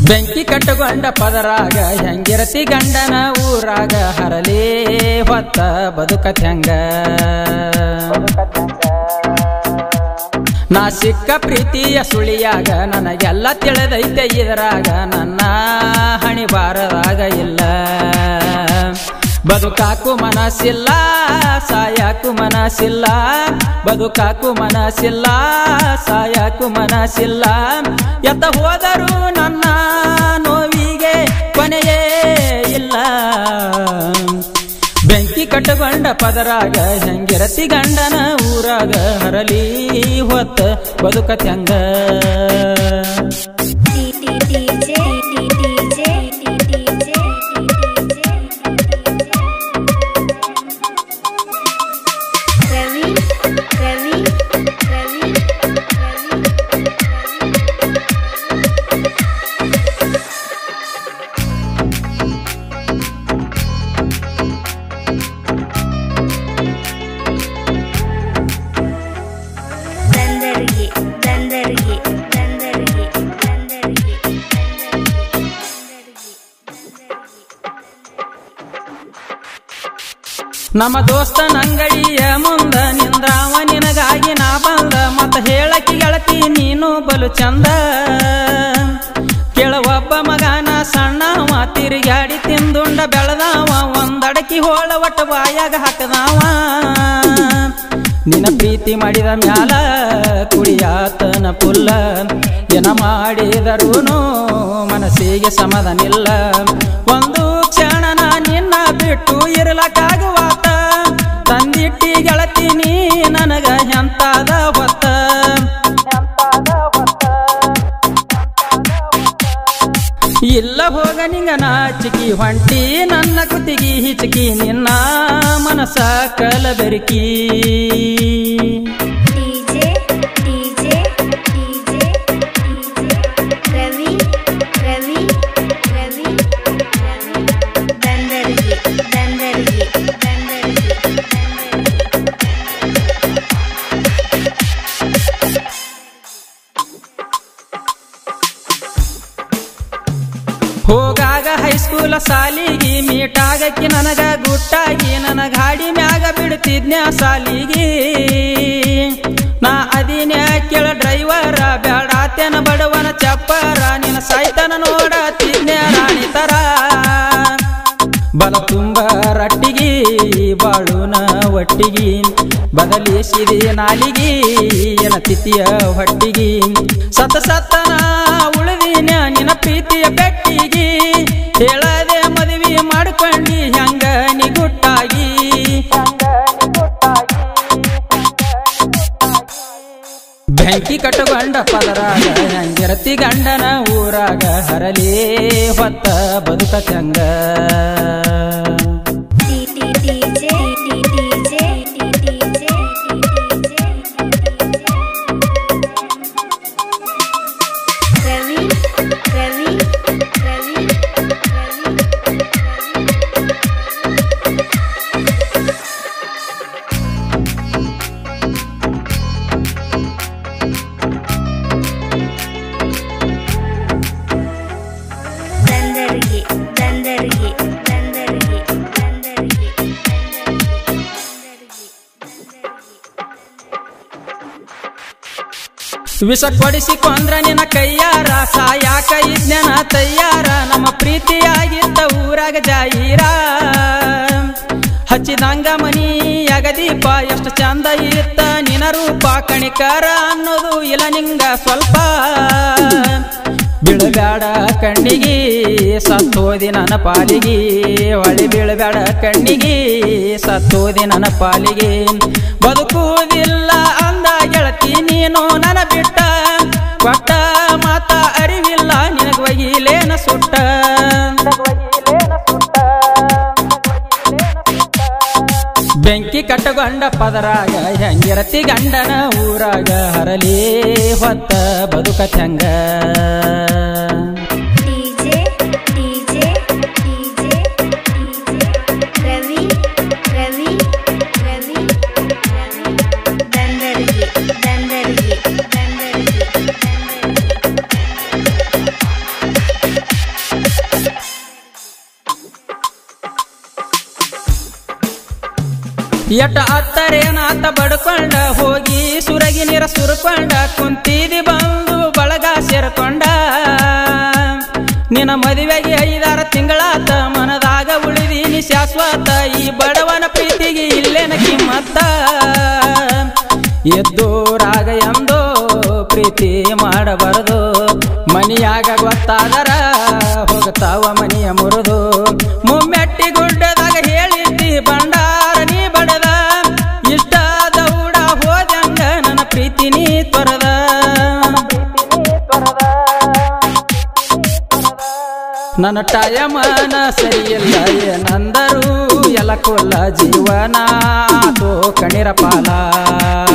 ಬೆಂಕಿ ಕಟ್ಟುಕೊಂಡ ಪದರಾಗ ಹೆಂಗಿರತಿ ಗಂಡನ ಊರಾಗ ಹರಲಿ ಹೊತ್ತ ಬದುಕತ್ ಹೆಂಗ ನಾ ಸಿಕ್ಕ ಪ್ರೀತಿಯ ಸುಳಿಯಾಗ ನನಗೆಲ್ಲ ತಿಳಿದೈತೆ ಇದರಾಗ ನನ್ನ ಹಣಿ ಬಾರದಾಗ ಇಲ್ಲ ಬದುಕಾಕು ಮನಸ್ಸಿಲ್ಲ ಸಾಯಾಕು ಮನಸ್ಸಿಲ್ಲ ಬದುಕಾಕು ಮನಸ್ಸಿಲ್ಲ ಸಾಯಾಕು ಮನಸ್ಸಿಲ್ಲ ಎತ್ತ ಹೋದರೂ ನನ್ನ ನೋವಿಗೆ ಕೊನೆಯೇ ಇಲ್ಲ ಬೆಂಕಿ ಕಟ್ಟುಕೊಂಡ ಪದರಾಗ ಹೆಂಗಿರತಿ ಗಂಡನ ಊರಾಗ ಹರಲಿ ಹೊತ್ತ ಬದುಕತ್ ಹೆಂಗ DJ DJ DJ Ravi Ravi Ravi ದಂದರಿಗೆ ದಂದರಿಗೆ ದಂದರಿಗೆ ದಂದರಿಗೆ ನಮ್ಮ ದೋಸ್ತನ ಅಂಗಡಿಯ ಮುಂದ ನಿಂದ್ರಾವ ನಿನಗಾಗಿ ನಾ ಬಂದ ಮತ್ತ ಹೇಳಕಿ ಗೆಳತಿ ನೀನು ಬಲು ಚಂದ ಕೆಳವೊಬ್ಬ ಮಗನ ಸಣ್ಣವ ತಿರುಗಾಡಿ ತಿಂದುಂಡ ಬೆಳೆದವ ಒಂದಡಕಿ ಹೋಳ ಒಟ್ಟ ಬಾಯಾಗ ಹಾಕದವ ನಿನ್ನ ಪ್ರೀತಿ ಮಾಡಿದ ಮ್ಯಾಲ ಕುಡಿಯಾತನ ಪುಲ್ಲ ಏನ ಮಾಡಿದರೂನು ಮನಸ್ಸಿಗೆ ಸಮಾಧಾನಿಲ್ಲ ಒಂದು ಕ್ಷಣ ನಾ ನಿನ್ನ ಬಿಟ್ಟು ಇರಲಕ್ಕಾಗುವಾತ ತಂದಿಟ್ಟಿ ಗೆಳತಿ ನೀ ನನಗ ಎಂತಾದ ಹೊತ್ತ ಇಲ್ಲ ಹೋಗ ನಿಂಗ ನಾಚಿಕಿ ಹೊಂಟಿ ನನ್ನ ಕುತ್ತಿಗಿ ಹಿಚಕಿ ನಿನ್ನ ಮನಸ ಕಲಬೆರಕಿ DJ DJ DJ Ravi Ravi Ravi ದಂದರಿಗೆ ದಂದರಿಗೆ ದಂದರಿಗೆ ಹೋಗಾಗ ಹೈಸ್ಕೂಲ ಸಾಲಿಗಿ ಮೀಟಾಗಕ್ಕಿ ನನಗ ಗುಟ್ಟಾಗಿ ನನ್ನ ಗಾಡಿ ಮ್ಯಾಗ ಬಿಡ್ತಿದ್ನ್ಯ ಸಾಲಿಗಿ ನಾ ಅದಿನ್ಯ ಕೇಳ ಡ್ರೈವರ ಬ್ಯಾಡಾತ್ಯನ ಬಡವನ ಚಪ್ಪರ ನಿನ್ನ ಸೈತನ ನೋಡತಿದ್ನ್ಯ ರಾಣಿ ತರ ಬಲ ತುಂಬ ರಟ್ಟಿಗಿ ಬಾಳುನ ಒಟ್ಟಿಗಿ ಬದಲಿಸಿದಿ ನಾಲಿಗಿ ಎನ ತಿಥಿಯ ಹೊಟ್ಟಿಗಿ ಸತ ಸತ್ತನ ಉಳಿದಿನ ನಿನ್ನ ಪ್ರೀತಿಯ ಬೆಟ್ಟಿಗಿ ಹೇಳದೆ ಮದುವೆ ಮಾಡ್ಕೊಂಡಿ ಹೆಂಗ ನಿಗುಟ್ಟಾಗಿ ಬೆಂಕಿ ಕಟ್ಟುಕೊಂಡ ಪದರಾಗ ಹೆಂಗಿರತಿ ಗಂಡನ ಊರಾಗ ಹರಲಿ ಹೊತ್ತ ಬದುಕ ಚಂಗ DJ DJ DJ Ravi Ravi Ravi ದಂದರಿಗೆ ದಂದರಿಗೆ ದಂದರಿಗೆ ದಂದರಿಗೆ ವಿಷ ಕೊಡಿಸಿಕೊಂದ್ರ ನಿನ್ನ ಕೈಯಾರ ಸಾಯಾಕ ಇದ್ನನ ತಯ್ಯಾರ ನಮ್ಮ ಪ್ರೀತಿಯಾಗಿದ್ದ ಊರಾಗ ಜಾಯಿರ ಹಚ್ಚಿದಂಗ ಮನಿ ಅಗದೀಪ ಎಷ್ಟು ಚಂದ ಇತ್ತ ನಿನ ರೂಪ ಕಣಿಕರ ಅನ್ನೋದು ಇಲ್ಲ ನಿಂಗ ಸ್ವಲ್ಪ ಬೀಳಬೇಡ ಕಣ್ಣಿಗಿ ಸತ್ತೋದಿ ನನ್ನ ಪಾಲಿಗಿ ಹೊಳಿ ಬೀಳಬೇಡ ಕಣ್ಣಿಗಿ ಸತ್ತೋದಿ ನನ್ನ ಪಾಲಿಗೆ ಬದುಕುವುದಿಲ್ಲ ಅಂದ ಗೆಳತಿ ನೀನು ನನ್ನ ಬಿಟ್ಟ ಕೊಟ್ಟ ಮಾತ ಅರಿವಿಲ್ಲ ನಿನಗ ಒಯ್ಯಿಲೇನ ಸುಟ್ಟ ಬೆಂಕಿ ಕಟ್ಟಗೊಂಡ ಪದರಾಗ ಹೆಂಗಿರತಿ ಗಂಡನ ಊರಾಗ ಹರಲಿ ಹೊತ್ತ ಬದುಕ ಚಂಗ DJ DJ DJ Ravi Ravi Ravi ದಂದರಿಗೆ ದಂದರಿಗೆ ದಂದರಿಗೆ ಎಟ ಅತ್ತರೇನಾತ ಬಡ್ಕೊಂಡ ಹೋಗಿ ಸುರಗಿ ನೀರ ಸುರ್ಕೊಂಡ ಕುಂತಿದಿ ಬಂದು ಬಳಗ ಸೇರ್ಕೊಂಡ ನಿನ್ನ ಮದುವೆಗೆ ಐದಾರ ತಿಂಗಳಾತ ಮನದಾಗ ಉಳಿದೀನಿ ಶಾಶ್ವತ ಈ ಬಡವನ ಪ್ರೀತಿಗೆ ಇಲ್ಲೇನ ಕಿಮ್ಮತ್ತ ಎದ್ದು ರಾಗ ಎಂದೋ ಪ್ರೀತಿ ಮಾಡಬಾರದು ಮನಿಯಾಗ ಗೊತ್ತಾದರ ಹೋಗತಾವ ಮನಿಯ ಮುರಿದು ಮುಮ್ಮೆಟ್ಟಿ ಗುಡ್ಡದಾಗ ಹೇಳಿದ್ದಿ ಬಂಡಾರ ನೀ ಬಡದ ಇಷ್ಟ ದೌಡ ಹೋದಂಗ ನನ್ನ ಪ್ರೀತಿ ನೀ ತೊರದ ನನ್ನ ಟಯಮನ ಸರಿಯಿಲ್ಲ ಏನಂದರು ಎಲ ಕೊಲ್ಲ ಜೀವನ ತೋ ಕಣಿರ ಪಾಲ